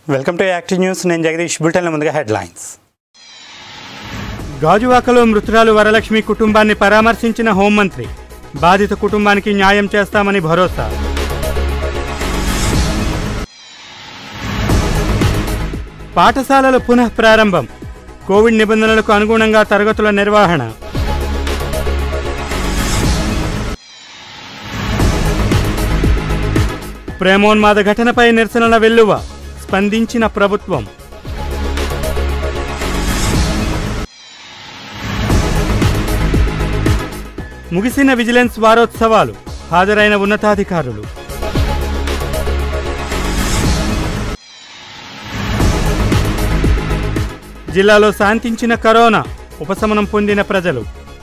Welcome to active news నేను జగదీష్ బులెటిన్ల ముందుగా headlines గాజువాకలో మృతురాలు వరలక్ష్మి కుటుంబాన్ని పరామర్శించిన హోంమంత్రి బాధిత కుటుంబానికి న్యాయం చేస్తామని భరోసా పాఠశాలలు పునః ప్రారంభం కోవిడ్ నిబంధనలకు అనుగుణంగా తరగతుల నిర్వహణ ప్రేమోన్మాద ఘటనపై నిరసనల వెల్లువ స్పందించిన ప్రభుత్వం ముగిసిన విజిలెన్స్ వారోత్సవాలు హాజరైన ఉన్నతాధికారులు జిల్లాలో శాంతించిన కరోనా ఉపశమనం పొందిన ప్రజలు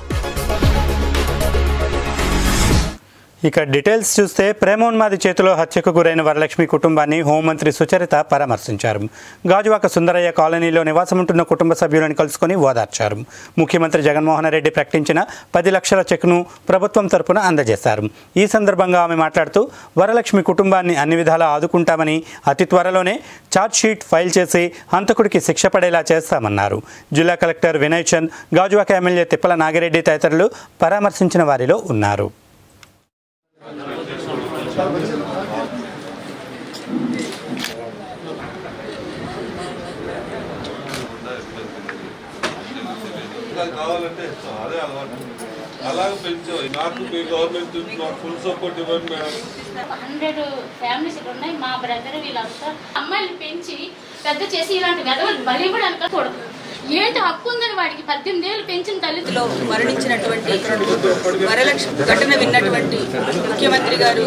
ఇక డీటెయిల్స్ చూస్తే ప్రేమోన్మాది చేతిలో హత్యకు గురైన వరలక్ష్మి కుటుంబాన్ని హోంమంత్రి సుచరిత పరామర్శించారు గాజువాక సుందరయ్య కాలనీలో నివాసముంటున్న కుటుంబ సభ్యులను కలుసుకొని ఓదార్చారు ముఖ్యమంత్రి జగన్మోహన్ రెడ్డి ప్రకటించిన పది లక్షల చెక్ను ప్రభుత్వం తరపున అందజేశారు ఈ సందర్భంగా ఆమె మాట్లాడుతూ వరలక్ష్మి కుటుంబాన్ని అన్ని విధాలా ఆదుకుంటామని అతి త్వరలోనే ఛార్జ్ షీట్ ఫైల్ చేసి హంతకుడికి శిక్ష పడేలా చేస్తామన్నారు జిల్లా కలెక్టర్ వినయ్ చంద్ గాజువాక ఎమ్మెల్యే తిప్పల నాగిరెడ్డి తదితరులు పరామర్శించిన వారిలో ఉన్నారు ఇంకా కావాలంటే ఇస్తాం అదే అలవాటు అలాగే పెంచాం నాకు మీ గవర్నమెంట్ నాకు ఫుల్ సపోర్ట్ ఇవ్వండి మేడం హండ్రెడ్ ఫ్యామిలీస్ ఇక్కడ ఉన్నాయి మా బ్రదర్ వీళ్ళంతా అమ్మాయిని పెంచి పెద్ద చేసి ఇలాంటి వెధవలు బలి కూడా అనుకోకూడదు ఏంటి హక్కు ఉందని వాడికి పద్దెనిమిది ఏళ్ళు పెంచిన తల్లి లో మరణించినటువంటి వరలక్ష్మి ఘటన విన్నటువంటి ముఖ్యమంత్రి గారు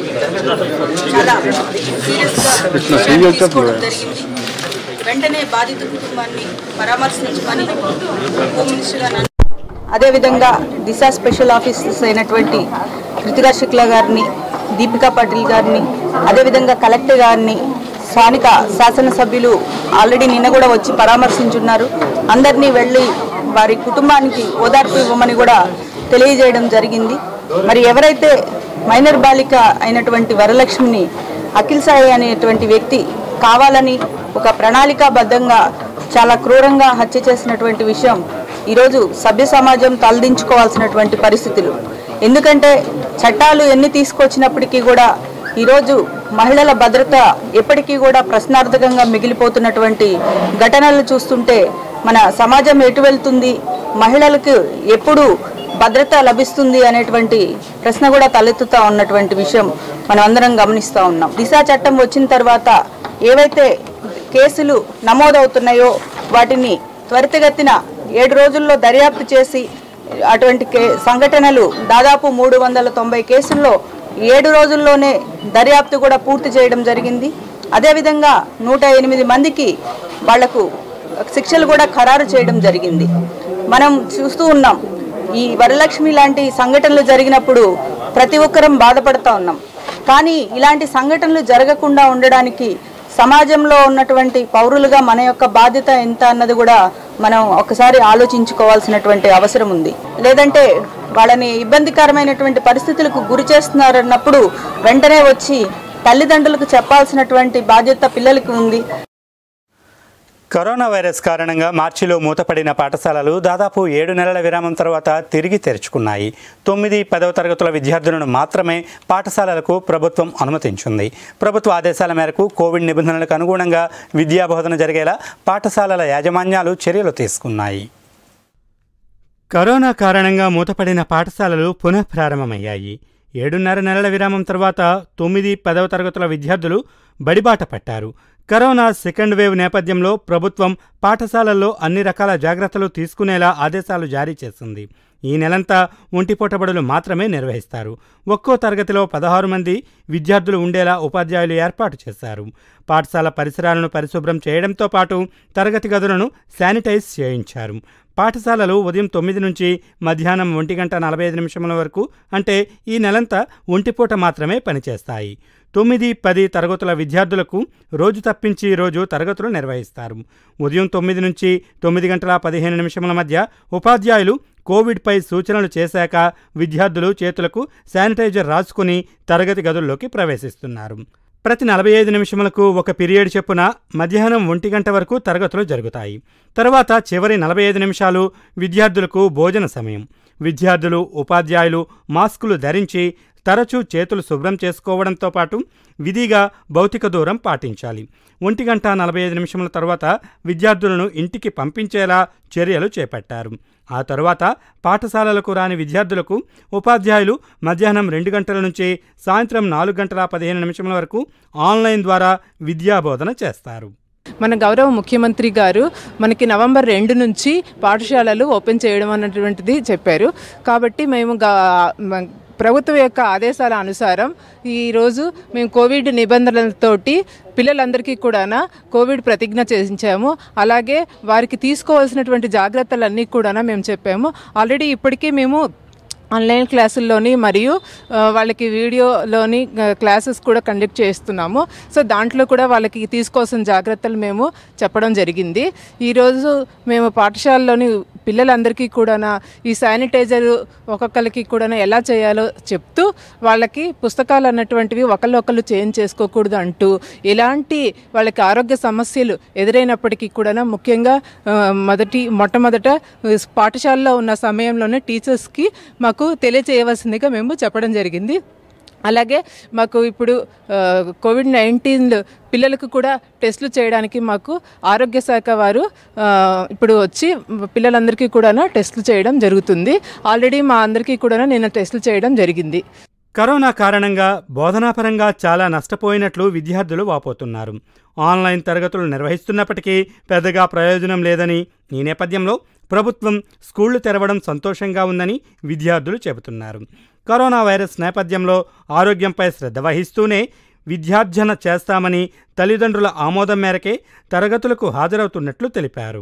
చాలా సీరియస్ గా విషయాన్ని తీసుకోవడం జరిగింది వెంటనే బాధిత కుటుంబాన్ని పరామర్శించమని హోమ్ మినిస్టర్ గారు అన్నారు. అదేవిధంగా దిశ స్పెషల్ ఆఫీసర్స్ అయినటువంటి కృతికా శుక్లా గారిని దీపికా పాటిల్ గారిని అదేవిధంగా కలెక్టర్ గారిని స్థానిక శాసనసభ్యులు ఆల్రెడీ నిన్న కూడా వచ్చి పరామర్శించున్నారు అందరినీ వెళ్ళి వారి కుటుంబానికి ఓదార్పు ఇవ్వమని కూడా తెలియజేయడం జరిగింది మరి ఎవరైతే మైనర్ బాలిక అయినటువంటి వరలక్ష్మిని అఖిల్ సాయి అనేటువంటి వ్యక్తి కావాలని ఒక ప్రణాళికాబద్ధంగా చాలా క్రూరంగా హత్య చేసినటువంటి విషయం ఈరోజు సభ్య సమాజం తలదించుకోవాల్సినటువంటి పరిస్థితులు ఎందుకంటే చట్టాలు ఎన్ని తీసుకొచ్చినప్పటికీ కూడా ఈరోజు మహిళల భద్రత ఎప్పటికీ కూడా ప్రశ్నార్థకంగా మిగిలిపోతున్నటువంటి ఘటనలు చూస్తుంటే మన సమాజం ఎటు వెళ్తుంది మహిళలకు ఎప్పుడు భద్రత లభిస్తుంది అనేటువంటి ప్రశ్న కూడా తలెత్తుతా ఉన్నటువంటి విషయం మనం అందరం గమనిస్తూ ఉన్నాం దిశా చట్టం వచ్చిన తర్వాత ఏవైతే కేసులు నమోదవుతున్నాయో వాటిని త్వరితగతిన ఏడు రోజుల్లో దర్యాప్తు చేసి అటువంటి కే సంఘటనలు దాదాపు మూడు వందల తొంభై కేసుల్లో ఏడు రోజుల్లోనే దర్యాప్తు కూడా పూర్తి చేయడం జరిగింది అదేవిధంగా నూట ఎనిమిది మందికి వాళ్లకు శిక్షలు కూడా ఖరారు చేయడం జరిగింది మనం చూస్తూ ఉన్నాం ఈ వరలక్ష్మి లాంటి సంఘటనలు జరిగినప్పుడు ప్రతి ఒక్కరం బాధపడుతూ ఉన్నాం కానీ ఇలాంటి సంఘటనలు జరగకుండా ఉండడానికి సమాజంలో ఉన్నటువంటి పౌరులుగా మన యొక్క బాధ్యత ఎంత అన్నది కూడా మనం ఒకసారి ఆలోచించుకోవాల్సినటువంటి అవసరం ఉంది లేదంటే వాళ్ళని ఇబ్బందికరమైనటువంటి పరిస్థితులకు గురి చేస్తున్నారన్నప్పుడు వెంటనే వచ్చి తల్లిదండ్రులకు చెప్పాల్సినటువంటి బాధ్యత పిల్లలకి ఉంది కరోనా వైరస్ కారణంగా మార్చిలో మూతపడిన పాఠశాలలు దాదాపు ఏడు నెలల విరామం తర్వాత తిరిగి తెరుచుకున్నాయి తొమ్మిది పదవ తరగతుల విద్యార్థులను మాత్రమే పాఠశాలలకు ప్రభుత్వం అనుమతించింది ప్రభుత్వ ఆదేశాల మేరకు కోవిడ్ నిబంధనలకు అనుగుణంగా విద్యాబోధన జరిగేలా పాఠశాలల యాజమాన్యాలు చర్యలు తీసుకున్నాయి కరోనా కారణంగా మూతపడిన పాఠశాలలు పునః ప్రారంభమయ్యాయి ఏడున్నర నెలల విరామం తర్వాత తొమ్మిది పదవ తరగతుల విద్యార్థులు బడిబాట పట్టారు కరోనా సెకండ్ వేవ్ నేపథ్యంలో ప్రభుత్వం పాఠశాలల్లో అన్ని రకాల జాగ్రత్తలు తీసుకునేలా ఆదేశాలు జారీ చేసింది ఈ నెలంతా ఒంటిపూట బడులు మాత్రమే నిర్వహిస్తారు ఒక్కో తరగతిలో పదహారు మంది విద్యార్థులు ఉండేలా ఉపాధ్యాయులు ఏర్పాటు చేశారు పాఠశాల పరిసరాలను పరిశుభ్రం చేయడంతో పాటు తరగతి గదులను శానిటైజ్ చేయించారు పాఠశాలలు ఉదయం తొమ్మిది నుంచి మధ్యాహ్నం ఒంటి గంట నలభై ఐదు నిమిషముల వరకు అంటే ఈ నెలంతా ఒంటిపూట మాత్రమే పనిచేస్తాయి తొమ్మిది పది తరగతుల విద్యార్థులకు రోజు తప్పించి రోజు తరగతులు నిర్వహిస్తారు ఉదయం తొమ్మిది నుంచి తొమ్మిది గంటల పదిహేను నిమిషముల మధ్య ఉపాధ్యాయులు కోవిడ్పై సూచనలు చేశాక విద్యార్థులు చేతులకు శానిటైజర్ రాసుకుని తరగతి గదుల్లోకి ప్రవేశిస్తున్నారు ప్రతి నలభై ఐదు నిమిషములకు ఒక పీరియడ్ చొప్పున మధ్యాహ్నం ఒంటి గంట వరకు తరగతులు జరుగుతాయి తర్వాత చివరి నలభై ఐదు నిమిషాలు విద్యార్థులకు భోజన సమయం విద్యార్థులు ఉపాధ్యాయులు మాస్కులు ధరించి తరచూ చేతులు శుభ్రం చేసుకోవడంతో పాటు విధిగా భౌతిక దూరం పాటించాలి ఒంటి గంట నలభై ఐదు నిమిషముల తర్వాత విద్యార్థులను ఇంటికి పంపించేలా చర్యలు చేపట్టారు ఆ తరువాత పాఠశాలలకు రాని విద్యార్థులకు ఉపాధ్యాయులు మధ్యాహ్నం రెండు గంటల నుంచి సాయంత్రం నాలుగు గంటల పదిహేను నిమిషముల వరకు ఆన్లైన్ ద్వారా విద్యాబోధన చేస్తారు మన గౌరవ ముఖ్యమంత్రి గారు మనకి నవంబర్ రెండు నుంచి పాఠశాలలు ఓపెన్ చేయడం అన్నటువంటిది చెప్పారు కాబట్టి మేము గా- మ- ప్రభుత్వం యొక్క ఆదేశాల అనుసారం ఈరోజు మేము కోవిడ్ నిబంధనలతోటి పిల్లలందరికీ కూడా కోవిడ్ ప్రతిజ్ఞ చేయించాము అలాగే వారికి తీసుకోవాల్సినటువంటి జాగ్రత్తలన్నీ కూడా మేము చెప్పాము ఆల్రెడీ ఇప్పటికీ మేము ఆన్లైన్ క్లాసుల్లోని మరియు ఆ, వాళ్ళకి వీడియోలోని ఆ, క్లాసెస్ కూడా కండక్ట్ చేస్తున్నాము సో దాంట్లో కూడా వాళ్ళకి తీసుకోవాల్సిన జాగ్రత్తలు మేము చెప్పడం జరిగింది ఈరోజు మేము పాఠశాలలోని పిల్లలందరికీ కూడా ఈ శానిటైజర్ ఒక్కొక్కరికి కూడా ఎలా చేయాలో చెప్తూ వాళ్ళకి పుస్తకాలు అన్నటువంటివి ఒకళ్ళొకళ్ళు చేంజ్ చేసుకోకూడదు అంటూ ఎలాంటి వాళ్ళకి ఆరోగ్య సమస్యలు ఎదురైనప్పటికీ కూడా ముఖ్యంగా ఆ, మొదటి మొట్టమొదట ఆ, పాఠశాలలో ఉన్న సమయంలోనే టీచర్స్కి మాకు తెలియచేయవలసిందిగా మేము చెప్పడం జరిగింది అలాగే మాకు ఇప్పుడు ఆ, కోవిడ్ నైన్టీన్ పిల్లలకు కూడా టెస్టులు చేయడానికి మాకు ఆరోగ్య శాఖ వారు ఆ, ఇప్పుడు వచ్చి పిల్లలందరికీ కూడా టెస్టులు చేయడం జరుగుతుంది ఆల్రెడీ మా అందరికీ కూడా నిన్న టెస్టులు చేయడం జరిగింది కరోనా కారణంగా బోధనాపరంగా చాలా నష్టపోయినట్లు విద్యార్థులు వాపోతున్నారు ఆన్లైన్ తరగతులు నిర్వహిస్తున్నప్పటికీ పెద్దగా ప్రయోజనం లేదని ఈ నేపథ్యంలో ప్రభుత్వం స్కూళ్లు తెరవడం సంతోషంగా ఉందని విద్యార్థులు చెబుతున్నారు కరోనా వైరస్ నేపథ్యంలో ఆరోగ్యంపై శ్రద్ధ వహిస్తూనే విద్యార్జన చేస్తామని తల్లిదండ్రుల ఆమోదం మేరకే తరగతులకు హాజరవుతున్నట్లు తెలిపారు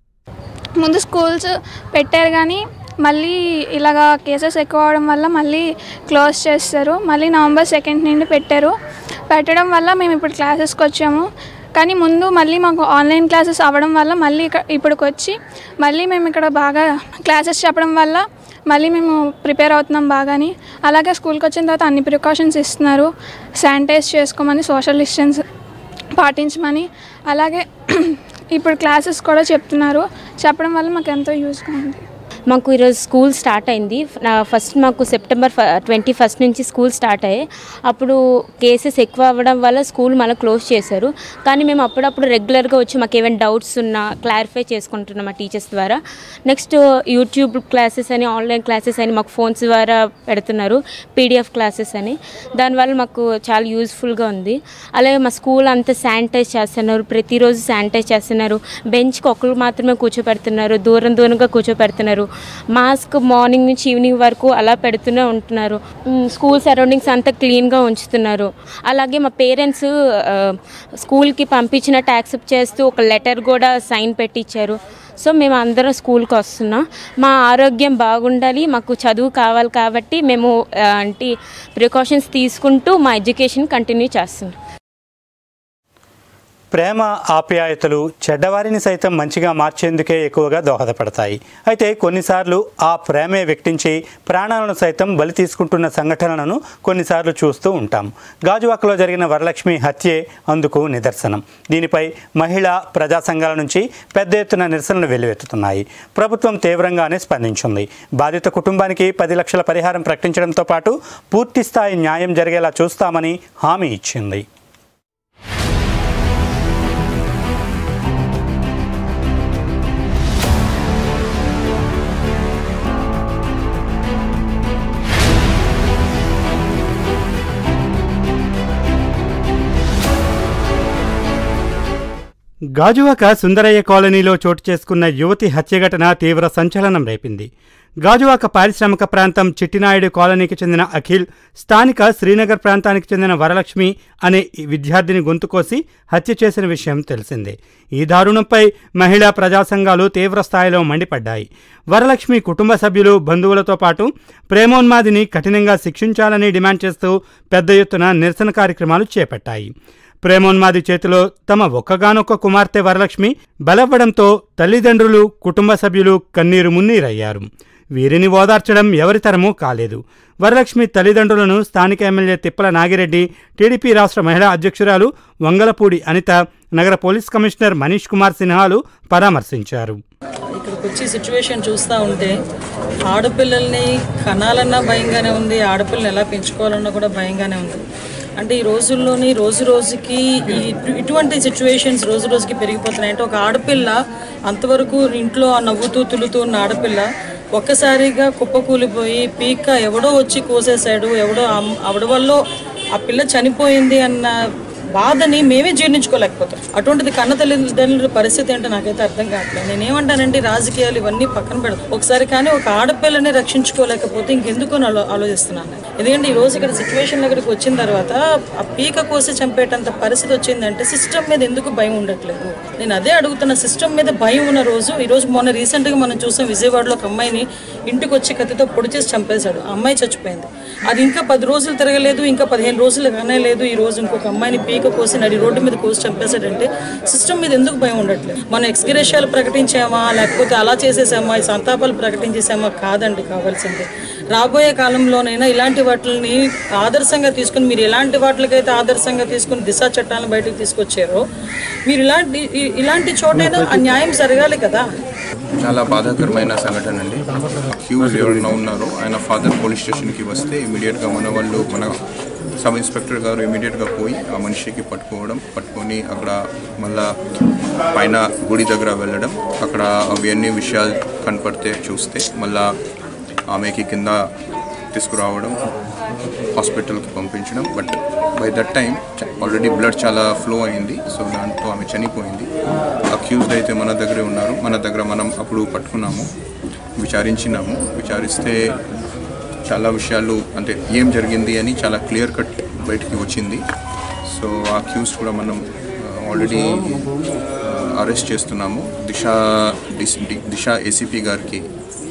ముందు స్కూల్స్ పెట్టారు కానీ మళ్ళీ ఇలాగా కేసెస్ ఎక్కువ అవడం వల్ల మళ్ళీ క్లోజ్ చేస్తారు మళ్ళీ నవంబర్ సెకండ్ నుండి పెట్టారు పెట్టడం వల్ల మేము ఇప్పుడు క్లాసెస్కి వచ్చాము కానీ ముందు మళ్ళీ మాకు ఆన్లైన్ క్లాసెస్ అవ్వడం వల్ల మళ్ళీ ఇక్కడ ఇప్పటికి వచ్చి మళ్ళీ మేము ఇక్కడ బాగా క్లాసెస్ చెప్పడం వల్ల మళ్ళీ మేము ప్రిపేర్ అవుతున్నాం బాగాని అలాగే స్కూల్కి వచ్చిన తర్వాత అన్ని ప్రికాషన్స్ ఇస్తున్నారు శానిటైజ్ చేసుకోమని సోషల్ డిస్టెన్స్ పాటించమని అలాగే ఇప్పుడు క్లాసెస్ కూడా చెప్తున్నారు చెప్పడం వల్ల మాకు ఎంతో యూస్గా ఉంది మాకు ఈరోజు స్కూల్ స్టార్ట్ అయింది నా ఫస్ట్ మాకు సెప్టెంబర్ ట్వంటీ ఫస్ట్ నుంచి స్కూల్ స్టార్ట్ అయ్యాయి అప్పుడు కేసెస్ ఎక్కువ అవ్వడం వల్ల స్కూల్ మళ్ళీ క్లోజ్ చేశారు కానీ మేము అప్పుడప్పుడు రెగ్యులర్గా వచ్చి మాకు ఏమైనా డౌట్స్ ఉన్నా క్లారిఫై చేసుకుంటున్నాం మా టీచర్స్ ద్వారా నెక్స్ట్ యూట్యూబ్ క్లాసెస్ అని ఆన్లైన్ క్లాసెస్ అని మాకు ఫోన్స్ ద్వారా పెడుతున్నారు పీడిఎఫ్ క్లాసెస్ అని దానివల్ల మాకు చాలా యూస్ఫుల్గా ఉంది అలాగే మా స్కూల్ అంతా శానిటైజ్ చేస్తున్నారు ప్రతిరోజు శానిటైజ్ చేస్తున్నారు బెంచ్కి ఒకరు మాత్రమే కూర్చోపెడుతున్నారు దూరం దూరంగా కూర్చోపెడుతున్నారు మాస్క్ మార్నింగ్ నుంచి ఈవినింగ్ వరకు అలా పెడుతూనే ఉంటున్నారు మ్, స్కూల్ సరౌండింగ్స్ అంతా క్లీన్గా ఉంచుతున్నారు అలాగే మా పేరెంట్స్ ఆ, స్కూల్కి పంపించినట్టు యాక్సెప్ట్ చేస్తూ ఒక లెటర్ కూడా సైన్ పెట్టించారు సో మేము అందరం స్కూల్కి వస్తున్నాం మా ఆరోగ్యం బాగుండాలి మాకు చదువు కావాలి కాబట్టి మేము ఆ, అంటే ప్రికాషన్స్ తీసుకుంటూ మా ఎడ్యుకేషన్ కంటిన్యూ చేస్తున్నాం ప్రేమ ఆప్యాయతలు చెడ్డవారిని సైతం మంచిగా మార్చేందుకే ఎక్కువగా దోహదపడతాయి అయితే కొన్నిసార్లు ఆ ప్రేమే వ్యక్తించి ప్రాణాలను సైతం బలి తీసుకుంటున్న సంఘటనలను కొన్నిసార్లు చూస్తూ ఉంటాం గాజువాకలో జరిగిన వరలక్ష్మి హత్యే అందుకు నిదర్శనం దీనిపై మహిళా ప్రజా సంఘాల నుంచి పెద్ద ఎత్తున నిరసనలు వెల్లువెత్తుతున్నాయి ప్రభుత్వం తీవ్రంగానే స్పందించింది బాధిత కుటుంబానికి పది లక్షల పరిహారం ప్రకటించడంతో పాటు పూర్తి స్థాయి న్యాయం జరిగేలా చూస్తామని హామీ ఇచ్చింది గాజువాక సుందరయ్య కాలనీలో చోటు చేసుకున్న యువతి హత్య ఘటన తీవ్ర సంచలనం రేపింది గాజువాక పారిశ్రామిక ప్రాంతం చిట్టినాయుడు కాలనీకి చెందిన అఖిల్ స్థానిక శ్రీనగర్ ప్రాంతానికి చెందిన వరలక్ష్మి అనే ఈ విద్యార్థిని గొంతుకోసి హత్య చేసిన విషయం తెలిసిందే ఈ దారుణంపై మహిళా ప్రజా సంఘాలు తీవ్ర స్థాయిలో మండిపడ్డాయి వరలక్ష్మి కుటుంబ సభ్యులు బంధువులతో పాటు ప్రేమోన్మాదిని కఠినంగా శిక్షించాలని డిమాండ్ చేస్తూ పెద్ద ఎత్తున నిరసన కార్యక్రమాలు చేపట్టాయి ప్రేమోన్మాది చేతిలో తమ ఒక్కగానొక్క కుమార్తె వరలక్ష్మి బలవ్వడంతో తల్లిదండ్రులు కుటుంబ సభ్యులు కన్నీరు మున్నీరయ్యారు వీరిని ఓదార్చడం ఎవరి తరమూ కాలేదు వరలక్ష్మి తల్లిదండ్రులను స్థానిక ఎమ్మెల్యే తిప్పల నాగిరెడ్డి టీడీపీ రాష్ట్ర మహిళా అధ్యక్షురాలు వంగలపూడి అనిత నగర పోలీస్ కమిషనర్ మనీష్ కుమార్ సిన్హాలు పరామర్శించారు ఇక్కడికి వచ్చి సిచ్యువేషన్ చూస్తూ ఉంటే ఆడపిల్లల్ని కనాలన్నా భయంగానే ఉంది ఆడపిల్లని ఎలా పెంచుకోవాలన్నా కూడా భయంగానే ఉంది అంటే ఈ రోజుల్లోని రోజు రోజుకి ఈ ఇటు- ఇటువంటి సిచ్యువేషన్స్ రోజు రోజుకి పెరిగిపోతున్నాయి అంటే ఒక ఆడపిల్ల అంతవరకు ఇంట్లో ఆ నవ్వుతూ తులుతూ ఉన్న ఆడపిల్ల ఒక్కసారిగా కుప్పకూలిపోయి పీక ఎవడో వచ్చి కోసేశాడు ఎవడో అమ్- ఆవిడ వల్ల ఆ పిల్ల చనిపోయింది అన్న బాధని మేమే జీర్ణించుకోలేకపోతాం అటువంటిది కన్న తల్లిదండ్రుల పరిస్థితి ఏంటో నాకైతే అర్థం కావట్లేదు నేనేమంటానంటే రాజకీయాలు ఇవన్నీ పక్కన పెడతాం ఒకసారి కానీ ఒక ఆడపిల్లని రక్షించుకోలేకపోతే ఇంకెందుకు అని ఆలో ఆలోచిస్తున్నాను నేను. ఎందుకంటే ఈ రోజు ఇక్కడ సిచ్యువేషన్ దగ్గరికి వచ్చిన తర్వాత ఆ పీక కోసి చంపేటంత పరిస్థితి వచ్చిందంటే సిస్టమ్ మీద ఎందుకు భయం ఉండట్లేదు నేను అదే అడుగుతున్న సిస్టమ్ మీద భయం ఉన్న రోజు ఈ రోజు మొన్న రీసెంట్గా మనం చూసాం విజయవాడలో ఒక అమ్మాయిని ఇంటికి వచ్చి కత్తితో పొడి చేసి చంపేశాడు ఆ అమ్మాయి చచ్చిపోయింది అది ఇంకా పది రోజులు తిరగలేదు ఇంకా పదిహేను రోజులు కానే లేదు ఈ రోజు ఇంకొక అమ్మాయిని పీక కోసి నడి రోడ్డు మీద కోసి చంపేశాడంటే సిస్టమ్ మీద ఎందుకు భయం ఉండట్లేదు మనం ఎక్స్గ్రేషియాలు ప్రకటించామా లేకపోతే అలా చేసేసామా ఈ సంతాపాలు ప్రకటించేసామా కాదండి కావాల్సింది రాబోయే కాలంలోనైనా ఇలాంటి వాటిని ఆదర్శంగా తీసుకుని మీరు ఎలాంటి వాటికైతే ఆదర్శంగా తీసుకుని దిశ చట్టాలను బయటకు తీసుకొచ్చారో మీరు ఇలాంటి ఇ- ఇలాంటి చోటైనా ఆ న్యాయం జరగాలి కదా చాలా బాధాకరమైన సంఘటన అండి క్యూజ్ ఎవరైనా ఉన్నారో ఆయన ఫాదర్ పోలీస్ స్టేషన్కి వస్తే ఇమీడియట్గా మన వాళ్ళు మన సబ్ ఇన్స్పెక్టర్ గారు ఇమీడియట్గా పోయి ఆ మనిషికి పట్టుకోవడం పట్టుకొని అక్కడ మళ్ళా పైన గుడి దగ్గర వెళ్ళడం అక్కడ అవన్నీ విషయాలు కనపడితే చూస్తే మళ్ళా ఆమెకి కింద తీసుకురావడం హాస్పిటల్కి పంపించడం but by that time already blood చాలా ఫ్లో అయింది సో దాంతో ఆమె చనిపోయింది అక్యూజ్డ్ అయితే మన దగ్గరే ఉన్నారు మన దగ్గర మనం అప్పుడు పట్టుకున్నాము విచారించినాము విచారిస్తే చాలా విషయాలు అంటే ఏం జరిగింది అని చాలా క్లియర్ కట్ బయటికి వచ్చింది సో ఆ అక్యూజ్ కూడా మనం ఆల్రెడీ అరెస్ట్ చేస్తున్నాము దిశ డిస్- డి- దిశ ఏసీపీ గారికి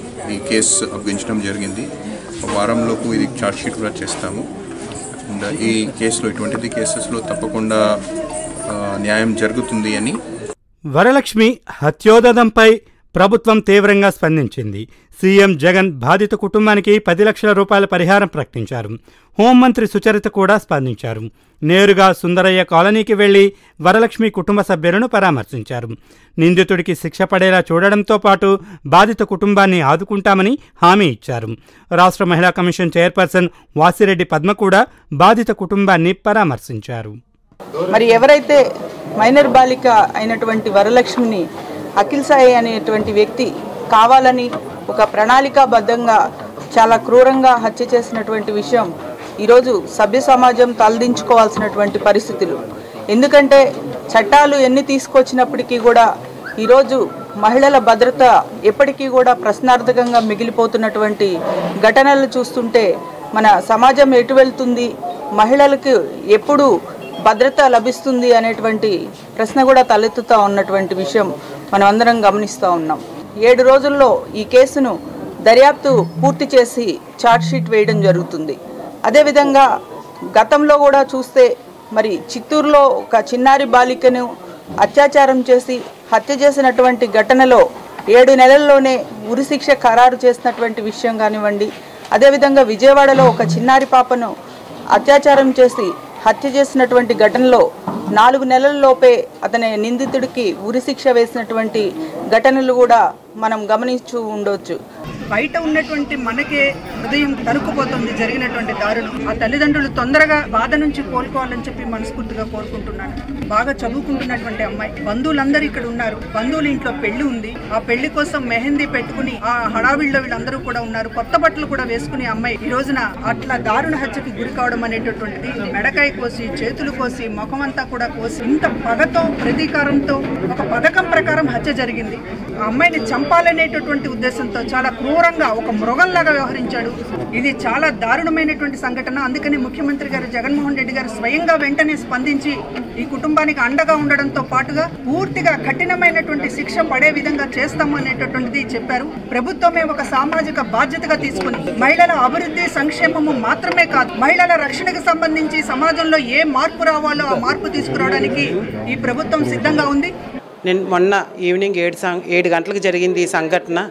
ఈ కేసు అప్పగించడం జరిగింది ఒక వారంలోపు ఇది ఛార్జ్ షీట్ కూడా చేస్తాము అండ్ ఈ కేసులో ఇటువంటిది కేసెస్లో తప్పకుండా ఆ, న్యాయం జరుగుతుంది అని వరలక్ష్మి హత్యోదంపై ప్రభుత్వం తీవ్రంగా స్పందించింది సీఎం జగన్ బాధిత కుటుంబానికి పది లక్షల రూపాయల పరిహారం ప్రకటించారు హోంమంత్రి సుచరిత కూడా స్పందించారు నేరుగా సుందరయ్య కాలనీకి వెళ్లి వరలక్ష్మి కుటుంబ సభ్యులను పరామర్శించారు నిందితుడికి శిక్ష పడేలా చూడడంతో పాటు బాధిత కుటుంబాన్ని ఆదుకుంటామని హామీ ఇచ్చారు రాష్ట్ర మహిళా కమిషన్ చైర్పర్సన్ వాసిరెడ్డి పద్మ కూడా బాధిత కుటుంబాన్ని పరామర్శించారు మరి ఎవరైతే మైనర్ బాలిక అయినటువంటి వరలక్ష్మిని అఖిల్ సాయి అనేటువంటి వ్యక్తి కావాలని ఒక ప్రణాళికాబద్ధంగా చాలా క్రూరంగా హత్య చేసినటువంటి విషయం ఈరోజు సభ్య సమాజం తలదించుకోవాల్సినటువంటి పరిస్థితులు ఎందుకంటే చట్టాలు ఎన్ని తీసుకొచ్చినప్పటికీ కూడా ఈరోజు మహిళల భద్రత ఎప్పటికీ కూడా ప్రశ్నార్థకంగా మిగిలిపోతున్నటువంటి ఘటనలు చూస్తుంటే మన సమాజం ఎటు వెళ్తుంది మహిళలకు ఎప్పుడు భద్రత లభిస్తుంది అనేటువంటి ప్రశ్న కూడా తలెత్తుతూ ఉన్నటువంటి విషయం మనం అందరం గమనిస్తూ ఉన్నాం ఏడు రోజుల్లో ఈ కేసును దర్యాప్తు పూర్తి చేసి ఛార్జ్షీట్ వేయడం జరుగుతుంది అదేవిధంగా గతంలో కూడా చూస్తే మరి చిత్తూరులో ఒక చిన్నారి బాలికను అత్యాచారం చేసి హత్య చేసినటువంటి ఘటనలో ఏడు నెలల్లోనే ఉరిశిక్ష ఖరారు చేసినటువంటి విషయం కానివ్వండి అదేవిధంగా విజయవాడలో ఒక చిన్నారి పాపను అత్యాచారం చేసి హత్య చేసినటువంటి ఘటనలో నాలుగు నెలల్లోపే అతని నిందితుడికి ఉరిశిక్ష వేసినటువంటి ఘటనలు కూడా మనం గమనించు ఉండొచ్చు బయట ఉన్నటువంటి మనకే హృదయం తరుక్కుపోతుంది జరిగినటువంటి దారుణం ఆ తల్లిదండ్రులు తొందరగా బాధ నుంచి కోలుకోవాలని చెప్పి మనస్ఫూర్తిగా కోరుకుంటున్నాను బాగా చదువుకుంటున్నటువంటి అమ్మాయి బంధువులందరూ ఇక్కడ ఉన్నారు బంధువుల ఇంట్లో పెళ్లి ఉంది ఆ పెళ్లి కోసం మెహందీ పెట్టుకుని ఆ హడావిడిలో వీళ్ళందరూ కూడా ఉన్నారు కొత్త బట్టలు కూడా వేసుకుని అమ్మాయి ఈ రోజున అట్లా దారుణ హత్యకి గురి కావడం అనేటటువంటిది మెడకాయ కోసి చేతులు కోసి ముఖం అంతా కూడా కోసి ఇంత పగతో ప్రతీకారంతో ఒక పథకం ప్రకారం హత్య జరిగింది ఆ అమ్మాయిని చంపాలనేటటువంటి ఉద్దేశంతో చాలా క్రూరంగా ఒక మృగంలాగా వ్యవహరించాడు ఇది చాలా దారుణమైనటువంటి సంఘటన అందుకని ముఖ్యమంత్రి గారు జగన్మోహన్ రెడ్డి గారు స్వయంగా వెంటనే స్పందించి ఈ కుటుంబానికి అండగా ఉండడంతో పాటుగా పూర్తిగా కఠినమైనటువంటి శిక్ష పడే విధంగా చేస్తాము అనేటటువంటిది చెప్పారు ప్రభుత్వమే ఒక సామాజిక బాధ్యతగా తీసుకుని మహిళల అభివృద్ధి సంక్షేమము మాత్రమే కాదు మహిళల రక్షణకు సంబంధించి సమాజంలో ఏ మార్పు రావాలో ఆ మార్పు తీసుకురావడానికి ఈ ప్రభుత్వం సిద్ధంగా ఉంది నేను మొన్న ఈవినింగ్ ఏడు సం ఏడు గంటలకు జరిగింది ఈ సంఘటన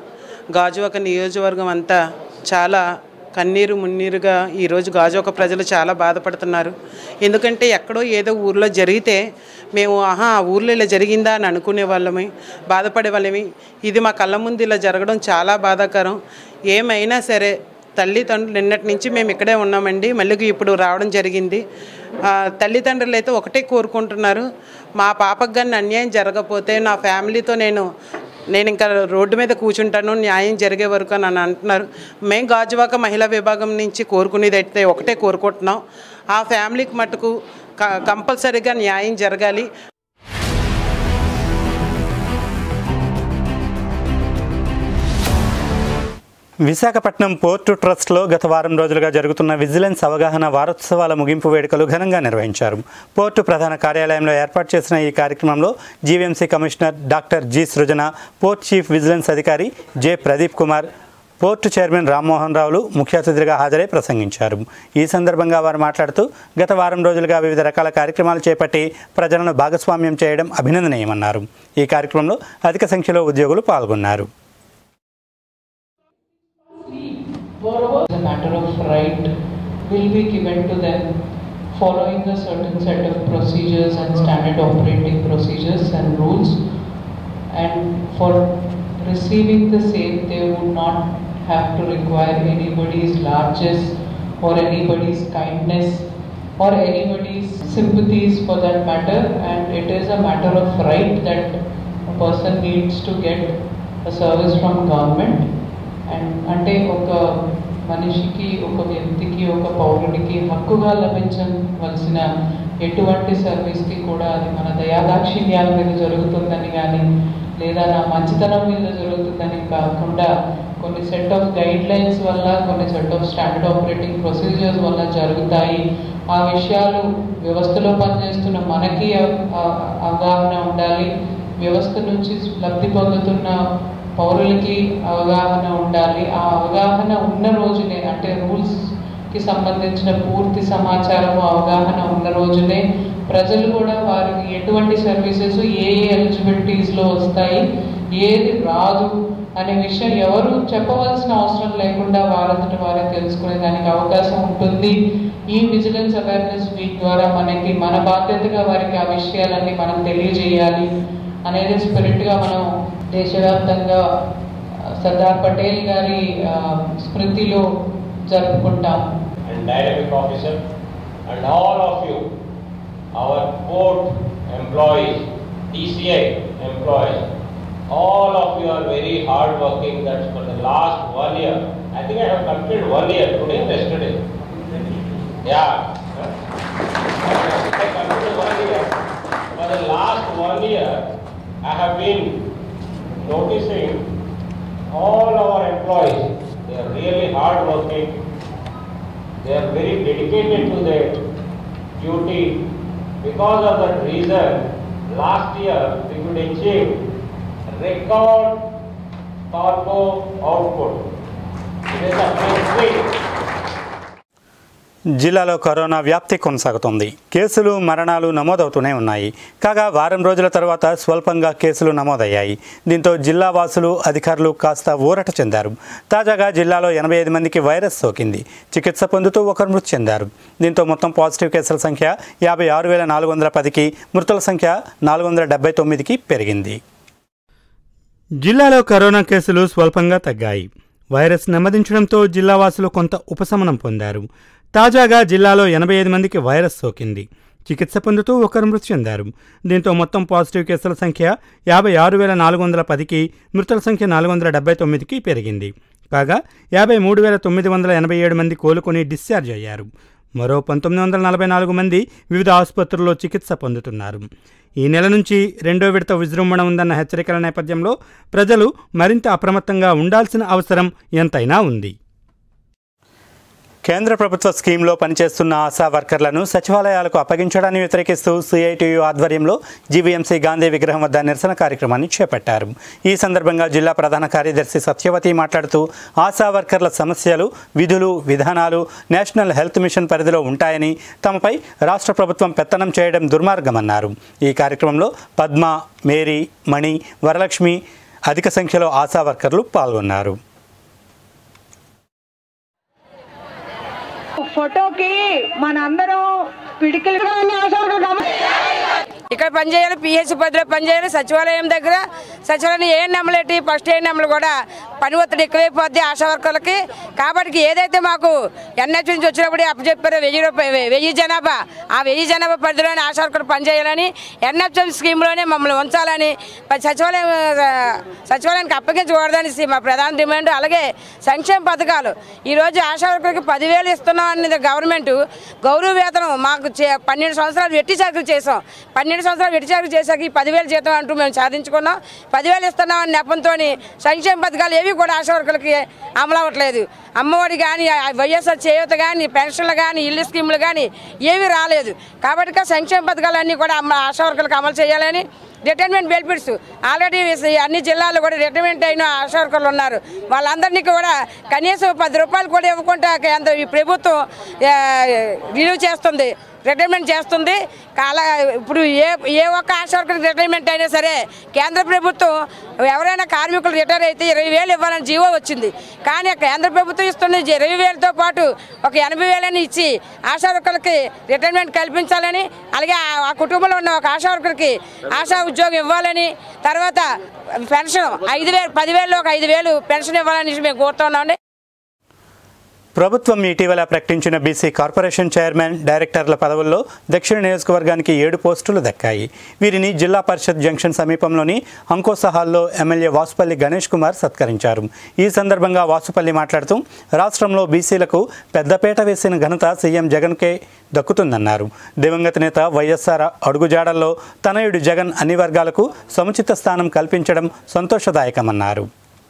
గాజువాక నియోజకవర్గం అంతా చాలా కన్నీరు మున్నీరుగా ఈరోజు గాజువాక ప్రజలు చాలా బాధపడుతున్నారు ఎందుకంటే ఎక్కడో ఏదో ఊర్లో జరిగితే మేము ఆహా ఆ ఊర్లో ఇలా జరిగిందా అని అనుకునే వాళ్ళమి బాధపడే వాళ్ళమి ఇది మా కళ్ళ ముందు ఇలా జరగడం చాలా బాధాకరం ఏమైనా సరే తల్లిదండ్రులు నిన్నటి నుంచి మేము ఇక్కడే ఉన్నామండి మళ్ళీ ఇప్పుడు రావడం జరిగింది ఆ, తల్లిదండ్రులు అయితే ఒకటే కోరుకుంటున్నారు మా పాపకు కానీ అన్యాయం జరగకపోతే నా ఫ్యామిలీతో నేను నేను ఇంకా రోడ్డు మీద కూర్చుంటాను న్యాయం జరిగే వరకు అని అని అంటున్నారు మేము గాజువాక మహిళా విభాగం నుంచి కోరుకునేది అయితే ఒకటే కోరుకుంటున్నాం ఆ ఫ్యామిలీకి మటుకు క- కంపల్సరీగా న్యాయం జరగాలి విశాఖపట్నం పోర్టు ట్రస్ట్లో గత వారం రోజులుగా జరుగుతున్న విజిలెన్స్ అవగాహన వారోత్సవాల ముగింపు వేడుకలు ఘనంగా నిర్వహించారు పోర్టు ప్రధాన కార్యాలయంలో ఏర్పాటు చేసిన ఈ కార్యక్రమంలో GVMC commissioner doctor G Srujana port chief vigilance అధికారి J Pradeep Kumar port chairman Rammohan రావులు ముఖ్య అతిథిగా హాజరై ప్రసంగించారు ఈ సందర్భంగా వారు మాట్లాడుతూ గత వారం రోజులుగా వివిధ రకాల కార్యక్రమాలు చేపట్టి ప్రజలను భాగస్వామ్యం చేయడం అభినందనీయమన్నారు ఈ కార్యక్రమంలో అధిక సంఖ్యలో ఉద్యోగులు పాల్గొన్నారు As a matter of right will be given to them following a certain set of procedures and standard operating procedures and rules. And for receiving the same, they would not have to require anybody's largesse or anybody's kindness or anybody's sympathies for that matter. And it is a matter of right that a person needs to get a service from government. And అంటే ఒక మనిషికి ఒక వ్యక్తికి ఒక పౌరుడికి హక్కుగా లభించవలసిన ఎటువంటి సర్వీస్కి కూడా అది మన దయాదాక్షిణ్యాల మీద జరుగుతుందని కానీ లేదా నా మంచితనం మీద జరుగుతుందని కాకుండా కొన్ని సెట్ ఆఫ్ గైడ్ లైన్స్ వల్ల కొన్ని set of standard operating procedures వల్ల జరుగుతాయి ఆ విషయాలు వ్యవస్థలో పనిచేస్తున్న మనకి అవ- అవ- అవగాహన ఉండాలి వ్యవస్థ నుంచి లబ్ధి పొందుతున్న పౌరులకి అవగాహన ఉండాలి ఆ అవగాహన ఉన్న రోజునే అంటే రూల్స్కి సంబంధించిన పూర్తి సమాచారం అవగాహన ఉన్న రోజునే ప్రజలు కూడా వారికి ఎటువంటి సర్వీసెస్ ఏ ఏ ఎలిజిబిలిటీస్లో వస్తాయి ఏది రాదు అనే విషయం ఎవరు చెప్పవలసిన అవసరం లేకుండా వారంతట వారే తెలుసుకునే దానికి అవకాశం ఉంటుంది ఈ విజిలెన్స్ అవేర్నెస్ వీక్ ద్వారా మనకి మన బాధ్యతగా వారికి ఆ విషయాలన్నీ మనం తెలియజేయాలి అనేది స్పిరిట్గా మనం దేశవ్యాప్తంగా ఆ, సర్దార్ పటేల్ గారి ఆ, స్మృతిలో జరుపుకుంటాం and dynamic officer and all of you, our port employees, TCI employees, all of you are very hard working. That's for the last one year. I think I have completed one year today, yesterday. Yeah. huh? I completed one year. For the last one year, I have been noticing all our employees. They are really hard working. They are very dedicated to their duty. Because of that reason, last year we could achieve record cargo output. It is a big thing. జిల్లాలో corona వ్యాప్తి కొనసాగుతోంది కేసులు మరణాలు నమోదవుతూనే ఉన్నాయి కాగా వారం రోజుల తర్వాత స్వల్పంగా కేసులు నమోదయ్యాయి దీంతో జిల్లా వాసులు అధికారులు కాస్త ఊరట చెందారు తాజాగా జిల్లాలో ఎనభై ఐదు మందికి వైరస్ సోకింది చికిత్స పొందుతూ ఒకరు మృతి చెందారు దీంతో మొత్తం పాజిటివ్ కేసుల సంఖ్య యాభై ఆరు వేల నాలుగు వందల పదికి మృతుల సంఖ్య నాలుగు వందల డెబ్బై తొమ్మిదికి పెరిగింది జిల్లాలో కరోనా కేసులు స్వల్పంగా తగ్గాయి వైరస్ నెమ్మదించడంతో జిల్లావాసులు కొంత ఉపశమనం పొందారు తాజాగా జిల్లాలో ఎనభై ఐదు మందికి వైరస్ సోకింది చికిత్స పొందుతూ ఒకరు మృతి చెందారు దీంతో మొత్తం పాజిటివ్ కేసుల సంఖ్య యాభై ఆరు వేల నాలుగు వందల పదికి మృతుల సంఖ్య నాలుగు వందల డెబ్బై తొమ్మిదికి పెరిగింది కాగా యాభై మూడు వేల తొమ్మిది వందల ఎనభై ఏడు మంది కోలుకొని డిశ్చార్జ్ అయ్యారు మరో పంతొమ్మిది వందల నలభై నాలుగు మంది వివిధ ఆసుపత్రుల్లో చికిత్స పొందుతున్నారు ఈ నెల నుంచి రెండో విడత విజృంభణ ఉందన్న హెచ్చరికల నేపథ్యంలో ప్రజలు మరింత అప్రమత్తంగా ఉండాల్సిన అవసరం ఎంతైనా ఉంది కేంద్ర ప్రభుత్వ స్కీమ్లో పనిచేస్తున్న ఆశా వర్కర్లను సచివాలయాలకు అప్పగించడాన్ని వ్యతిరేకిస్తూ సిఐటియు ఆధ్వర్యంలో జీవీఎంసీ గాంధీ విగ్రహం వద్ద నిరసన కార్యక్రమాన్ని చేపట్టారు ఈ సందర్భంగా జిల్లా ప్రధాన కార్యదర్శి సత్యవతి మాట్లాడుతూ ఆశా వర్కర్ల సమస్యలు విధులు విధానాలు నేషనల్ హెల్త్ మిషన్ పరిధిలో ఉంటాయని తమపై రాష్ట్ర ప్రభుత్వం పెత్తనం చేయడం దుర్మార్గమన్నారు ఈ కార్యక్రమంలో పద్మ మేరీ మణి వరలక్ష్మి అధిక సంఖ్యలో ఆశా వర్కర్లు పాల్గొన్నారు ఫోటోకి మనందరం పిడికిలుగా ఇక్కడ పనిచేయాలి పిహెచ్ పదిలో పనిచేయాలి సచివాలయం దగ్గర సచివాలయం ఏ నెమ్మలేటి ఫస్ట్ ఏ నెమ్మలు కూడా పని ఒత్తిడి ఎక్కువైపోద్ది ఆశా వర్కర్లకి కాబట్టి ఏదైతే మాకు ఎన్హెచ్ నుంచి వచ్చినప్పుడు అప్పచెప్పారో వెయ్యి రూపాయలు వెయ్యి జనాభా ఆ వెయ్యి జనాభా పరిధిలోనే ఆశా వర్కర్లు పనిచేయాలని ఎన్హెచ్ఎం స్కీమ్లోనే మమ్మల్ని ఉంచాలని మరి సచివాలయం ఆ, సచివాలయానికి అప్పగించకూడదని సి- మా ప్రధాన డిమాండ్ అలాగే సంక్షేమ పథకాలు ఈరోజు ఆశా వర్కర్కి పదివేలు ఇస్తున్నాం అనేది గవర్నమెంట్ గౌరవ వేతనం మాకు చే- పన్నెండు సంవత్సరాలు వెట్టి చాకరీ చేసాం పన్నెండు సంవత్సరాలు వెట్టి చాకరీ చేశాక ఈ పదివేలు జీతం అంటూ మేము సాధించుకున్నాం పదివేలు ఇస్తున్నాం అనే నెపంతో సంక్షేమ పథకాలు ఏవి కూడా ఆశా వర్కర్లకి అమలు అవ్వట్లేదు అమ్మఒడి కానీ వైఎస్ఆర్ చేయూత కానీ పెన్షన్లు కానీ ఇల్లు స్కీములు కానీ ఏవి రాలేదు కాబట్టి ఇక సంక్షేమ పథకాలన్నీ కూడా అమ్మ ఆశా వర్కర్లకు అమలు చేయాలని రిటైర్మెంట్ బెనిఫిట్స్ ఆల్రెడీ అన్ని జిల్లాల్లో కూడా రిటైర్మెంట్ అయిన ఆశా వర్కర్లు ఉన్నారు వాళ్ళందరినీ కూడా కనీసం పది రూపాయలు కూడా ఇవ్వకుండా కేంద్ర ఈ ప్రభుత్వం ఆ, రిలీవ్ చేస్తుంది రిటైర్మెంట్ చేస్తుంది కాల ఇప్పుడు ఏ ఏ ఒక్క ఆశా వర్కర్ రిటైర్మెంట్ అయినా సరే కేంద్ర ప్రభుత్వం ఎవరైనా కార్మికులు రిటైర్ అయితే ఇరవై వేలు ఇవ్వాలని జీవో వచ్చింది కానీ కేంద్ర ప్రభుత్వం ఇస్తున్న ఇరవై వేలతో పాటు ఒక ఎనభై వేలని ఇచ్చి ఆశా వర్కర్లకి రిటైర్మెంట్ కల్పించాలని అలాగే ఆ- ఆ కుటుంబంలో ఉన్న ఒక ఆశా వర్కర్కి ఆశా ఉద్యోగం ఇవ్వాలని తర్వాత పెన్షన్ ఐదు వేలు పదివేలు ఒక ఐదు వేలు పెన్షన్ ఇవ్వాలని మేము కోరుతున్నామండి ప్రభుత్వం ఇటీవల ప్రకటించిన బీసీ కార్పొరేషన్ చైర్మన్ డైరెక్టర్ల పదవుల్లో దక్షిణ నియోజకవర్గానికి ఏడు పోస్టులు దక్కాయి వీరిని జిల్లా పరిషత్ జంక్షన్ సమీపంలోని అంకోస హాల్లో ఎమ్మెల్యే వాసుపల్లి గణేష్ కుమార్ సత్కరించారు ఈ సందర్భంగా వాసుపల్లి మాట్లాడుతూ రాష్ట్రంలో బీసీలకు పెద్దపేట వేసిన ఘనత సీఎం జగన్కే దక్కుతుందన్నారు దివంగత నేత వైఎస్ఆర్ అడుగుజాడల్లో తనయుడు జగన్ అన్ని వర్గాలకు సముచిత స్థానం కల్పించడం సంతోషదాయకమన్నారు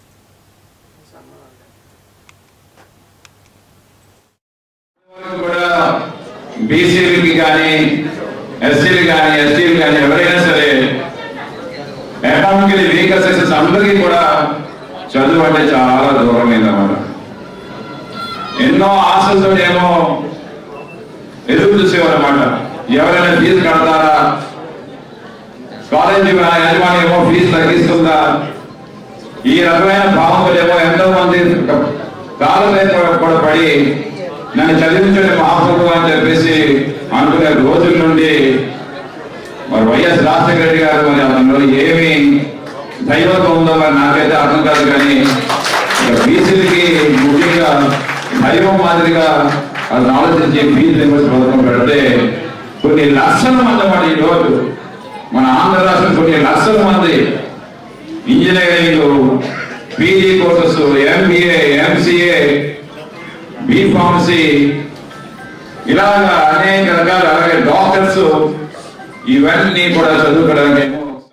కూడా బీసీలకి కానీ ఎస్సీలు కానీ ఎస్టీలు కానీ ఎవరైనా సరే ఎకనామికలీ వీకర్ సెక్షన్స్ అందరికీ కూడా చదువు అంటే చాలా దూరమైందన్నమాట ఎన్నో ఆశలతో ఏమో ఎదురు చూసేవారు అనమాట ఎవరైనా ఫీజు కడతారా కాలేజీ యజమాని ఏమో ఫీజు తగ్గిస్తుందా ఈ రకమైన భావములు ఏమో ఎంతో మంది కాలం కూడా పడి నన్ను చదివించండి మహాప్రభు అని చెప్పేసి అనుకునే రోజుల నుండి మరి వైఎస్ రాజశేఖర రెడ్డి గారు మరి అతనిలో ఏమి దైవత్వం ఉందో మరి నాకైతే అర్థం కాదు కానీ బీసీలకి ముఖ్యంగా దైవం మాదిరిగా అది ఆలోచించి ఫీజు రిమర్స్ పథకం పెడితే కొన్ని లక్షల మంది అన్నమాట ఈ రోజు మన ఆంధ్ర రాష్ట్రం కొన్ని లక్షల మంది engineering PG courses MBA MCA B pharmacy ఇలాగా అనేక రకాల అలాగే డాక్టర్స్ ఇవన్నీ కూడా చదువుకోవడానికి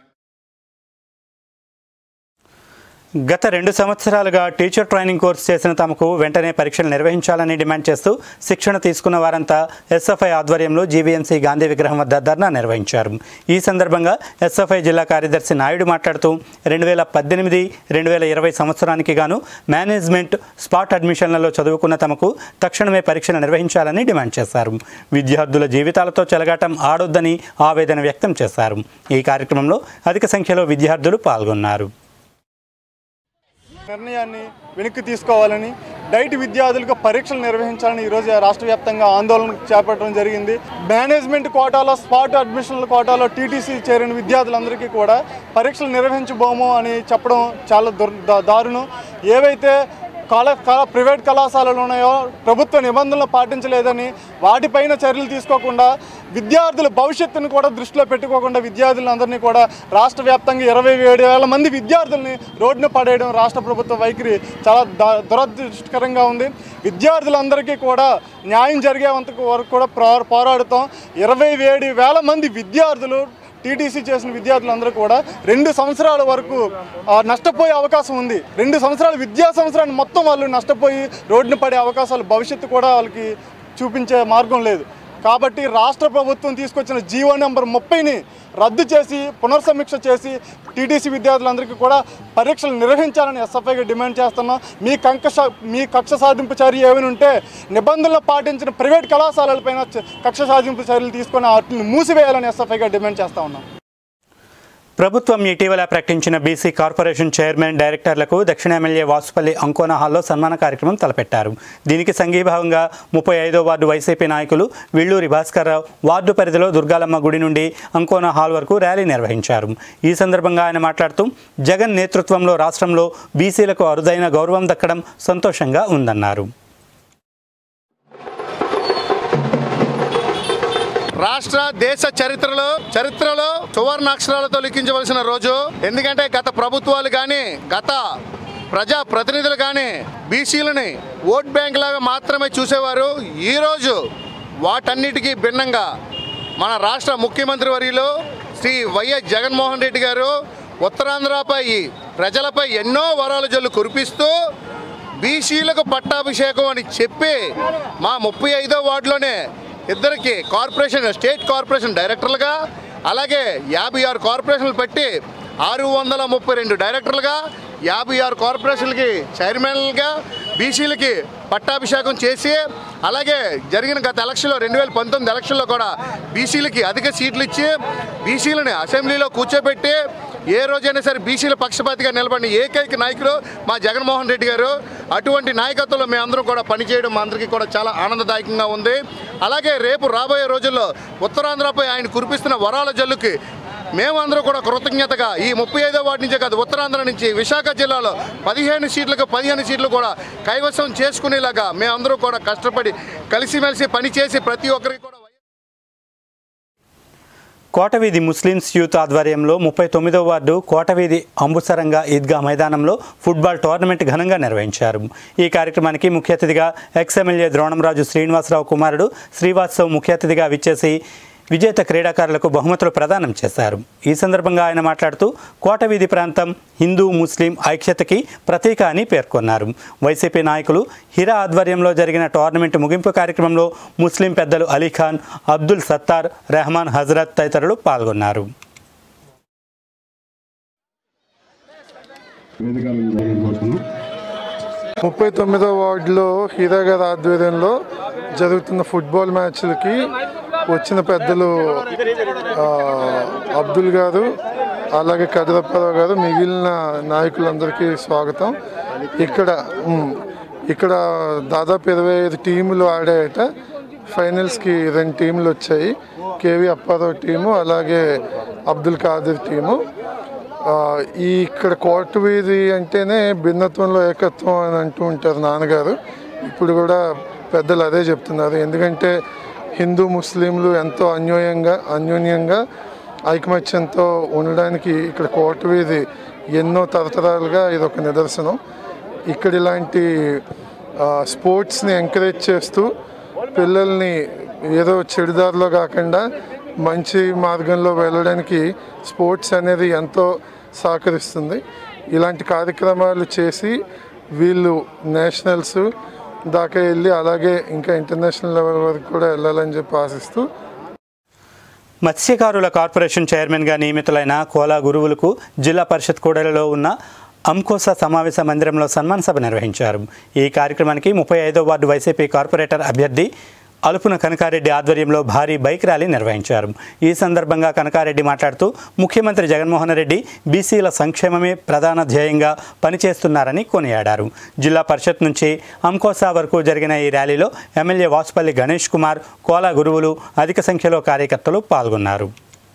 గత రెండు సంవత్సరాలుగా టీచర్ ట్రైనింగ్ కోర్సు చేసిన తమకు వెంటనే పరీక్షలు నిర్వహించాలని డిమాండ్ చేస్తూ శిక్షణ తీసుకున్న వారంతా ఎస్ఎఫ్ఐ ఆధ్వర్యంలో జీవీఎంసీ గాంధీ విగ్రహం వద్ద ధర్నా నిర్వహించారు ఈ సందర్భంగా ఎస్ఎఫ్ఐ జిల్లా కార్యదర్శి నాయుడు మాట్లాడుతూ రెండు వేల పద్దెనిమిది రెండు వేల ఇరవై సంవత్సరానికి గాను మేనేజ్మెంట్ స్పాట్ అడ్మిషన్లలో చదువుకున్న తమకు తక్షణమే పరీక్షలు నిర్వహించాలని డిమాండ్ చేశారు విద్యార్థుల జీవితాలతో చెలగాటం ఆడొద్దని ఆవేదన వ్యక్తం చేశారు ఈ కార్యక్రమంలో అధిక సంఖ్యలో విద్యార్థులు పాల్గొన్నారు నిర్ణయాన్ని వెనక్కి తీసుకోవాలని డైట్ విద్యార్థులకు పరీక్షలు నిర్వహించాలని ఈరోజు రాష్ట్ర వ్యాప్తంగా ఆందోళన చేపట్టడం జరిగింది మేనేజ్మెంట్ కోటాలో స్పాట్ అడ్మిషన్ల కోటాలో టీటీసీ చేరిన విద్యార్థులందరికీ కూడా పరీక్షలు నిర్వహించబోము అని చెప్పడం చాలా దుర్ దా- దారుణం ఏవైతే కళ కళ ప్రైవేట్ కళాశాలలు ఉన్నాయో ప్రభుత్వ నిబంధనలు పాటించలేదని వాటిపైన చర్యలు తీసుకోకుండా విద్యార్థుల భవిష్యత్తును కూడా దృష్టిలో పెట్టుకోకుండా విద్యార్థులందరినీ కూడా రాష్ట్ర వ్యాప్తంగా ఇరవై ఏడు వేల మంది విద్యార్థుల్ని రోడ్డున పడేయడం రాష్ట్ర ప్రభుత్వ వైఖరి చాలా ద- దురదృష్టకరంగా ఉంది విద్యార్థులందరికీ కూడా న్యాయం జరిగేంత వరకు కూడా పో- పోరాడుతాం ఇరవై ఏడు వేల మంది విద్యార్థులు టీటీసీ చేసిన విద్యార్థులందరూ కూడా రెండు సంవత్సరాల వరకు ఆ, నష్టపోయే అవకాశం ఉంది రెండు సంవత్సరాల విద్యా సంవత్సరాన్ని మొత్తం వాళ్ళు నష్టపోయి రోడ్డున పడే అవకాశాలు భవిష్యత్తు కూడా వాళ్ళకి చూపించే మార్గం లేదు కాబట్టి రాష్ట్ర ప్రభుత్వం తీసుకొచ్చిన జీవో నెంబర్ ముప్పైని రద్దు చేసి పునర్సమీక్ష చేసి టీటీసీ విద్యార్థులందరికీ కూడా పరీక్షలు నిర్వహించాలని ఎస్ఎఫ్ఐగా డిమాండ్ చేస్తున్నాం మీ కంకష మీ కక్ష సాధింపు చర్య ఏమైనా ఉంటే నిబంధనలు పాటించిన ప్రైవేట్ కళాశాలలపైన చ- కక్ష సాధింపు చర్యలు తీసుకొని వాటిని మూసివేయాలని ఎస్ఎఫ్ఐగా డిమాండ్ చేస్తా ఉన్నాం ప్రభుత్వం ఇటీవల ప్రకటించిన బీసీ కార్పొరేషన్ చైర్మన్ డైరెక్టర్లకు దక్షిణ ఎమ్మెల్యే వాసుపల్లి అంకోనా హాల్లో సన్మాన కార్యక్రమం తలపెట్టారు దీనికి సంఘీభావంగా ముప్పై ఐదో వార్డు వైసీపీ నాయకులు విళ్ళూరి భాస్కర్రావు వార్డు పరిధిలో దుర్గాలమ్మ గుడి నుండి అంకోనా హాల్ వరకు ర్యాలీ నిర్వహించారు ఈ సందర్భంగా ఆయన మాట్లాడుతూ జగన్ నేతృత్వంలో రాష్ట్రంలో బీసీలకు అరుదైన గౌరవం దక్కడం సంతోషంగా ఉందన్నారు రాష్ట్ర దేశ చరిత్రలో చరిత్రలో సువర్ణాక్షరాలతో లిఖించవలసిన రోజు ఎందుకంటే గత ప్రభుత్వాలు కానీ గత ప్రజా ప్రతినిధులు కానీ బీసీలని ఓట్ బ్యాంక్ లాగా మాత్రమే చూసేవారు ఈరోజు వాటన్నిటికీ భిన్నంగా మన రాష్ట్ర ముఖ్యమంత్రి వర్యులు శ్రీ వైఎస్ జగన్మోహన్ రెడ్డి గారు ఉత్తరాంధ్రపై ప్రజలపై ఎన్నో వరాల జల్లు కురిపిస్తూ బీసీలకు పట్టాభిషేకం అని చెప్పి మా ముప్పై ఐదో వార్డులోనే ఇద్దరికి కార్పొరేషన్ స్టేట్ కార్పొరేషన్ డైరెక్టర్లుగా అలాగే యాభై ఆరు కార్పొరేషన్లు పెట్టి ఆరు వందల ముప్పై రెండు డైరెక్టర్లుగా యాభై ఆరు కార్పొరేషన్లకి చైర్మన్లుగా బీసీలకి పట్టాభిషేకం చేసి అలాగే జరిగిన గత ఎలక్షన్లో రెండు వేల పంతొమ్మిది ఎలక్షన్లో కూడా బీసీలకి అధిక సీట్లు ఇచ్చి బీసీలని అసెంబ్లీలో కూర్చోబెట్టి ఏ రోజైనా సరే బీసీల పక్షపాతిగా నిలబడిన ఏకైక నాయకుడు మా జగన్మోహన్ రెడ్డి గారు అటువంటి నాయకత్వంలో మేమందరం కూడా పనిచేయడం మా అందరికీ కూడా చాలా ఆనందదాయకంగా ఉంది అలాగే రేపు రాబోయే రోజుల్లో ఉత్తరాంధ్రపై ఆయన కురిపిస్తున్న వరాల జల్లుకి మేమందరూ కూడా కృతజ్ఞతగా ఈ ముప్పై ఐదో వార్డు నుంచే కాదు ఉత్తరాంధ్ర నుంచి విశాఖ జిల్లాలో పదిహేను సీట్లకు పదిహేను సీట్లు కూడా కైవసం చేసుకునేలాగా మేమందరూ కూడా కష్టపడి కలిసిమెలిసి పనిచేసి ప్రతి ఒక్కరికి కూడా కోటవీధి ముస్లిమ్స్ యూత్ ఆధ్వర్యంలో ముప్పై తొమ్మిదో వార్డు కోటవీధి అంబుసరంగా ఈద్గా మైదానంలో ఫుట్బాల్ టోర్నమెంట్ ఘనంగా నిర్వహించారు ఈ కార్యక్రమానికి ముఖ్య అతిథిగా ఎక్స్ ఎమ్మెల్యే ద్రోణంరాజు శ్రీనివాసరావు కుమారుడు శ్రీవాత్సవ్ ముఖ్య అతిథిగా విచ్చేసి విజేత క్రీడాకారులకు బహుమతులు ప్రదానం చేశారు ఈ సందర్భంగా ఆయన మాట్లాడుతూ కోటవీధి ప్రాంతం హిందూ ముస్లిం ఐక్యతకి ప్రతీక అని పేర్కొన్నారు వైసీపీ నాయకులు హిరా ఆధ్వర్యంలో జరిగిన టోర్నమెంట్ ముగింపు కార్యక్రమంలో ముస్లిం పెద్దలు అలీఖాన్ అబ్దుల్ సత్తార్ రెహమాన్ హజరత్ తదితరులు పాల్గొన్నారు ముప్పై తొమ్మిదో వార్డులో హీరా గారి ఆధ్వర్యంలో జరుగుతున్న ఫుట్బాల్ మ్యాచ్లకి వచ్చిన పెద్దలు ఆ, అబ్దుల్ గారు అలాగే కదిరప్పారావు గారు మిగిలిన నాయకులందరికీ స్వాగతం ఇక్కడ ఉమ్, ఇక్కడ దాదాపు ఇరవై ఐదు టీములు ఆడాయట ఫైనల్స్కి రెండు టీంలు వచ్చాయి కేవీ అప్పారావు టీము అలాగే అబ్దుల్ ఖాదర్ టీము ఆ, ఈ ఇక్కడ కోర్టు వీధి అంటేనే భిన్నత్వంలో ఏకత్వం అని అంటూ ఉంటారు నాన్నగారు ఇప్పుడు కూడా పెద్దలు అదే చెప్తున్నారు ఎందుకంటే హిందూ ముస్లింలు ఎంతో అన్యోన్యంగా అన్యోన్యంగా ఐకమత్యంతో ఉండడానికి ఇక్కడ కోర్టు వీధి ఎన్నో తరతరాలుగా ఇది ఒక నిదర్శనం ఇక్కడ ఇలాంటి ఆ, స్పోర్ట్స్ని ఎంకరేజ్ చేస్తూ పిల్లల్ని ఏదో చెడుదారిలో కాకుండా మంచి మార్గంలో వెళ్ళడానికి స్పోర్ట్స్ అనేది ఎంతో సహకరిస్తుంది ఇలాంటి కార్యక్రమాలు చేసి వీళ్ళు నేషనల్స్ దాకా వెళ్ళి అలాగే ఇంకా ఇంటర్నేషనల్ లెవెల్ వరకు కూడా వెళ్ళాలని చెప్పి ఆశిస్తూ మత్స్యకారుల కార్పొరేషన్ చైర్మన్గా నియమితులైన కోలా గురువులకు జిల్లా పరిషత్ కూడలిలో ఉన్న అంకోసా సమావేశ మందిరంలో సన్మాన సభ నిర్వహించారు ఈ కార్యక్రమానికి ముప్పై ఐదో వార్డు వైసీపీ కార్పొరేటర్ అభ్యర్థి అలుపున కనకారెడ్డి ఆధ్వర్యంలో భారీ బైక్ ర్యాలీ నిర్వహించారు ఈ సందర్భంగా కనకారెడ్డి మాట్లాడుతూ ముఖ్యమంత్రి జగన్మోహన్ రెడ్డి బీసీల సంక్షేమమే ప్రధాన ధ్యేయంగా పనిచేస్తున్నారని కొనియాడారు జిల్లా పరిషత్ నుంచి అంకోసా వరకు జరిగిన ఈ ర్యాలీలో ఎమ్మెల్యే వాసుపల్లి గణేష్ కుమార్ కోలా గురువులు అధిక సంఖ్యలో కార్యకర్తలు పాల్గొన్నారు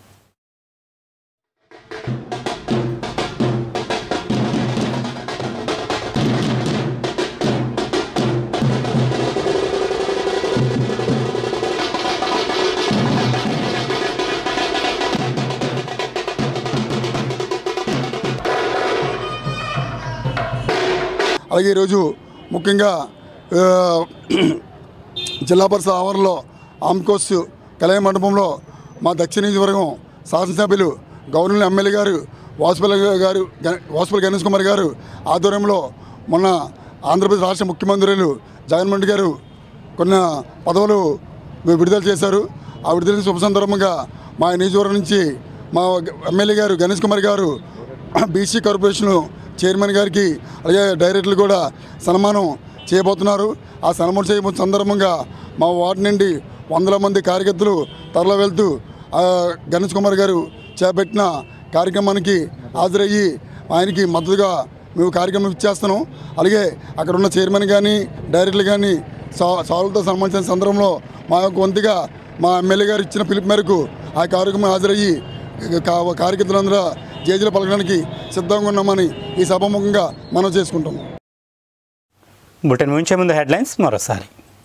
అలాగే ఈరోజు ముఖ్యంగా ఆ, జిల్లా పరిషత్ ఆవరణలో ఆమ్కోస్ కళ్యాణ మండపంలో మా దక్షిణ నియోజకవర్గం శాసనసభ్యులు గవర్నర్ ఎమ్మెల్యే గారు వాసుపల్లి గారు గణ- వాసుపల్లి గణేష్ కుమార్ గారు ఆధ్వర్యంలో మొన్న ఆంధ్రప్రదేశ్ రాష్ట్ర ముఖ్యమంత్రులు జగన్మోహన్ రెడ్డి గారు కొన్ని పదవులు విడుదల చేశారు ఆ విడుదల శుభ సందర్భంగా మా నియోజకవర్గం నుంచి మా ఎమ్మెల్యే గారు గణేష్ కుమార్ గారు బీసీ కార్పొరేషన్ చైర్మన్ గారికి అలాగే డైరెక్టర్లు కూడా సన్మానం చేయబోతున్నారు ఆ సన్మానం చేయబో సందర్భంగా మా వార్డు నుండి వందల మంది కార్యకర్తలు తరలి వెళ్తూ ఆ, గణేష్ కుమార్ గారు చేపట్టిన కార్యక్రమానికి హాజరయ్యి ఆయనకి మద్దతుగా మేము కార్యక్రమం ఇచ్చేస్తున్నాం అలాగే అక్కడ ఉన్న చైర్మన్ కానీ డైరెక్టర్లు కానీ సా సాల్వ్తో సంబంధించిన సందర్భంలో మా యొక్క వంతుగా మా ఎమ్మెల్యే గారు ఇచ్చిన పిలుపు మేరకు ఆ కార్యక్రమం హాజరయ్యి కా- కార్యకర్తలందరూ జేజీలు పలకడానికి సిద్ధంగా ఉన్నామని ఈ సభాముఖంగా మనం చేసుకుంటాం బుటన్ ముంచే ముందు హెడ్లైన్స్ మరోసారి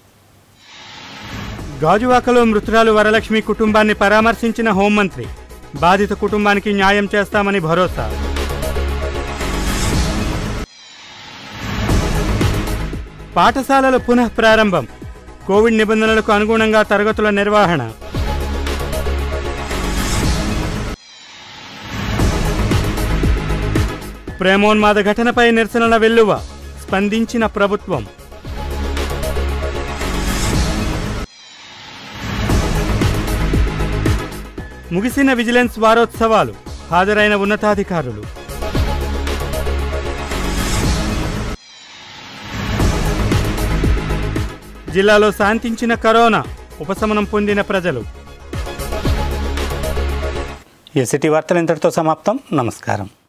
గాజువాకలో మృతురాలు వరలక్ష్మి కుటుంబాన్ని పరామర్శించిన హోంమంత్రి బాధిత కుటుంబానికి న్యాయం చేస్తామని భరోసా పాఠశాలలు పునః ప్రారంభం కోవిడ్ నిబంధనలకు అనుగుణంగా తరగతుల నిర్వహణ ప్రేమోన్మాద ఘటనపై నిరసనల వెల్లువ స్పందించిన ప్రభుత్వం ముగిసిన విజిలెన్స్ వారోత్సవాలు హాజరైన ఉన్నతాధికారులు జిల్లాలో శాంతించిన కరోనా ఉపశమనం పొందిన ప్రజలు ఈ సిటీ వార్తలు ఇంతటితో సమాప్తం నమస్కారం